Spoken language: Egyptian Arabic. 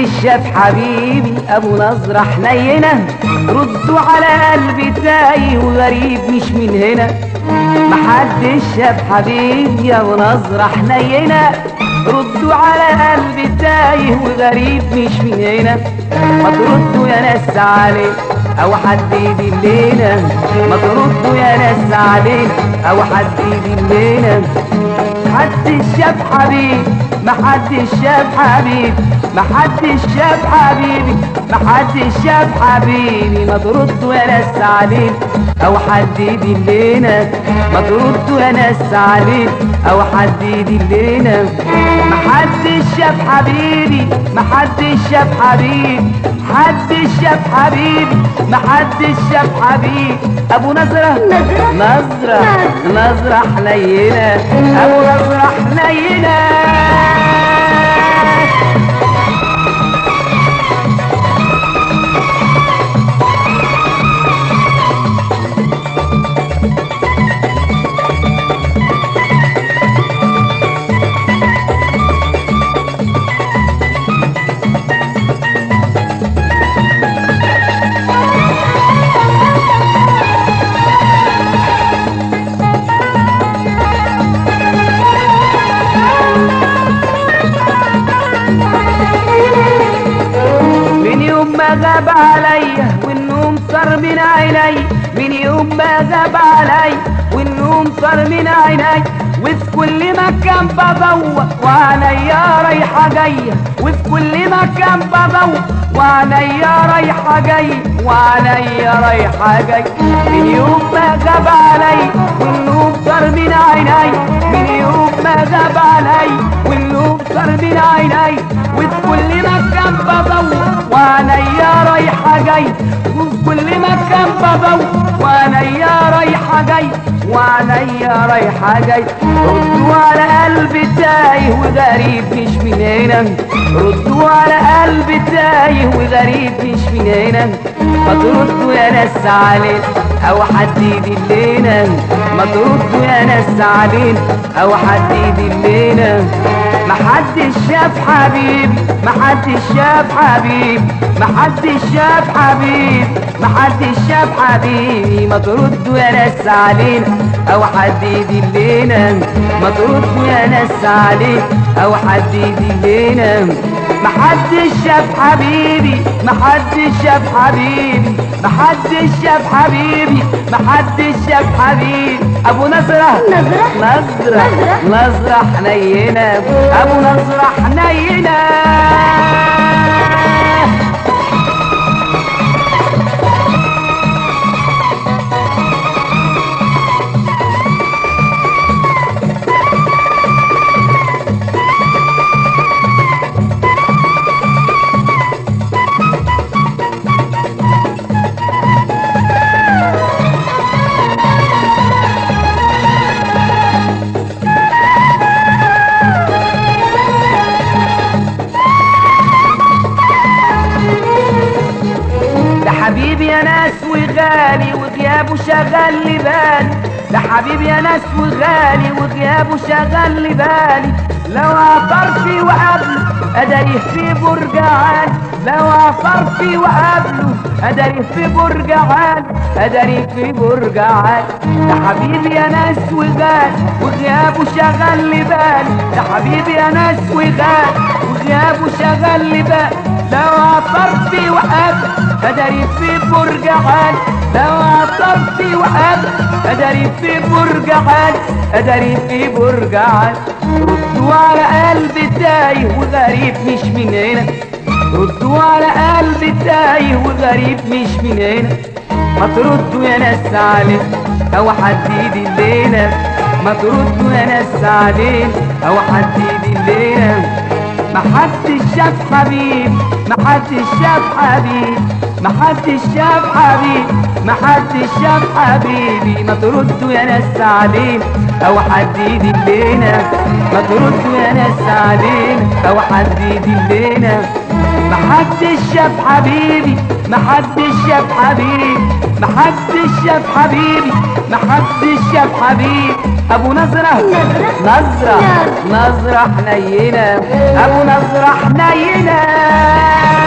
محدش شاف حبيبي ابو نظرة حنينة ردوا على قلبي تايه وغريب مش من هنا محدش شاف حبيبي ابو نظرة حنينة ردوا على قلبي تايه وغريب مش من هنا ما تردوا يا ناس عليه او حد يدلنا ما تردوا يا ناس علينا او حد يدلنا محدش شاف حبيبي محدش شاف حبيبي محدش شاف حبيبي محدش شاف حبيبي ما تردوا يا ناس علينا او حد يدلنا ما تردوا يا ناس علينا او حد يدلنا محدش شاف حبيبي محدش شاف حبيبي محدش شاف حبيبي محدش شاف حبيبي ابو نظرة نظرة؟ نظرة نظرة حنينة ابو نظرة حنينة من يوم ما غاب عليا والنوم صار من عيني من يوم ما غاب عليا والنوم صار من عيني وفي كل مكان بدور وعليا رايحة جاية وفي كل مكان بدور وعليا رايحة جاية وعليا رايحة جاية من يوم ما غاب عليا والنوم صار من عيني من يوم ما غاب عليا والنوم صار من عيني وفي كل مكان بدور وعليا رايحة جاي وفي كل مكان بدور وعليا رايحة جاي وعليا رايحة جاي ردوا على قلبي تايه وغريب مش من هنا ردوا على قلبي تايه وغريب مش من هنا ما تردوا يا ناس علينا او حد يدلنا ما تردوا يا ناس علينا او حد يدلنا محدش شاف حبيبي محدش شاف حبيبي محدش شاف حبيبي محدش شاف حبيبي ما تردوا يا ناس علينا او حد يدلنا ما تردوا يا ناس علينا او حد يدلنا محدش شاف حبيبي محدش شاف حبيبي محدش شاف حبيبي محدش شاف حبيبي ابو نصرة نظرة؟ نظرة نظرة حنينة ابو نظرة حنينة ده حبيبي يا ناس وغالي وغيابه شغل لي بالي ده حبيبي يا ناس وغالي وغيابه شغل لي بالي لو عثر في وقبله ادري في برج عالي لو عثر في وقبله ادري في برج عالي ادري في برج عالي ده حبيبي يا ناس وغالي وغيابه شغل لي بالي ده حبيبي يا ناس وغالي وغيابه شغل لي بالي لو عثرت وقفت ادري في برج عالي لو عثرت وقفت ادري في برج عالي ادري في برج عالي ردوا على قلبي تايه وغريب مش من هنا ردوا على قلبي تايه وغريب مش من هنا ما تردوا يا ناس علينا او حد يدلنا ما تردوا يا ناس علينا او حد يدلنا محدش شاف حبيب محدش شاف حبيب محدش شاف حبيب محدش شاف حبيبي ما تردوا يا ناس علينا او حد يدلنا ما تردوا يا ناس علينا او حد يدلنا محدش شاف حبيبي محدش شاف حبيبي محدش شاف حبيبي محدش شاف حبيبي ابو نظرة نظرة نظرة حنينة ابو نظرة حنينة